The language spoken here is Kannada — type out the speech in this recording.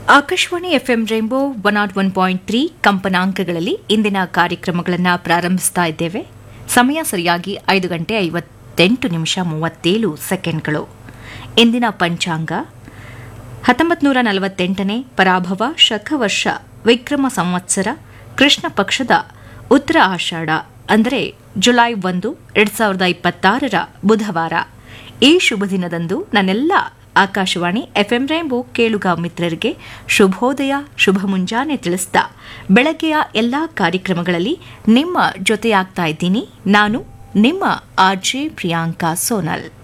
Akashvani FM rainbow one nought one point three ಕಂಪನಾಂಕಗಳಲ್ಲಿ ಇಂದಿನ ಕಾರ್ಯಕ್ರಮಗಳನ್ನು ಪ್ರಾರಂಭಿಸ್ತಾ ಇದ್ದೇವೆ ಸಮಯ ಸರಿಯಾಗಿ ಐದು ಗಂಟೆ ಐವತ್ತೆಂಟು ನಿಮಿಷ ಮೂವತ್ತೇಳು ಸೆಕೆಂಡ್ಗಳು ಇಂದಿನ ಪಂಚಾಂಗ ಹತ್ತೊಂಬತ್ತು ನೂರ ನಲವತ್ತೆಂಟನೇ ಪರಾಭವ ಶಕವರ್ಷ ವಿಕ್ರಮ ಸಂವತ್ಸರ ಕೃಷ್ಣ ಪಕ್ಷದ ಉತ್ತರ ಆಷಾಢ ಅಂದರೆ ಜುಲೈ ಒಂದು ಎರಡ್ ಸಾವಿರದ ಇಪ್ಪತ್ತಾರರ ಬುಧವಾರ ಈ ಶುಭ ದಿನದಂದು ನನ್ನೆಲ್ಲ ಆಕಾಶವಾಣಿ ಎಫ್ಎಂ ರೈಂಬೋ ಕೇಳುಗ ಮಿತ್ರರಿಗೆ ಶುಭೋದಯ ಶುಭ ಮುಂಜಾನೆ ತಿಳಿಸ್ತಾ ಬೆಳಗ್ಗೆಯ ಎಲ್ಲಾ ಕಾರ್ಯಕ್ರಮಗಳಲ್ಲಿ ನಿಮ್ಮ ಜೊತೆಯಾಗ್ತಾ ಇದ್ದೀನಿ ನಾನು ನಿಮ್ಮ ಆರ್ಜೆ ಪ್ರಿಯಾಂಕಾ ಸೋನಲ್